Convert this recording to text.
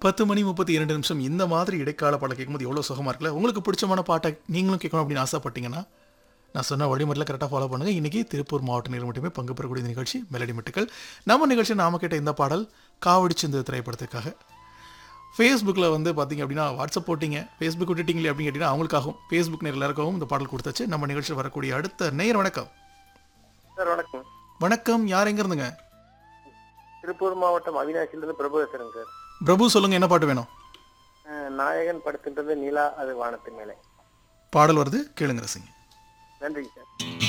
பத்து மணி முப்பத்தி இரண்டு நிமிஷம் இந்த மாதிரி இடைக்கால பாடல் கேட்கும்போது எவ்வளோ சுகமாக இருக்குல்ல உங்களுக்கு பிடிச்சமான பாட்டை நீங்களும் கேட்கணும் அப்படின்னு ஆசைப்பட்டீங்கன்னா நான் சொன்ன வழிமுறையில் கரெக்டாக ஃபாலோ பண்ணுங்கள் இன்றைக்கி திருப்பூர் மாவட்ட நேரம் மட்டுமே பங்கு பெறக்கூடிய இந்த நிகழ்ச்சி மெலடி மட்டுக்கள் நம்ம நிகழ்ச்சி நாம கேட்ட இந்த பாடல் காவடி சிந்து திரைப்படத்துக்காக ஃபேஸ்புக்கில் வந்து பார்த்தீங்க அப்படின்னா வாட்ஸ்அப் போட்டிங்க ஃபேஸ்புக் விட்டுட்டீங்களே அப்படின்னு கேட்டிங்கன்னா அவங்களுக்காகவும் ஃபேஸ்புக் நேரில் எல்லாருக்காகவும் இந்த பாடல் கொடுத்தாச்சு நம்ம நிகழ்ச்சியில் வரக்கூடிய அடுத்த நேயர் வணக்கம் சார் வணக்கம் வணக்கம் யார் எங்க இருந்துங்க திருப்பூர் மாவட்டம் அவினாசிலிருந்து பிரபு பேசுறேங்க சார் பிரபு சொல்லுங்கள் என்ன பாட்டு வேணும் அஹ், நாயகன் படத்தின்றது நிலா அது வானத்தின் மேலே பாடல் வருது கேளுங்க ரசிங்க நன்றிங்க சார்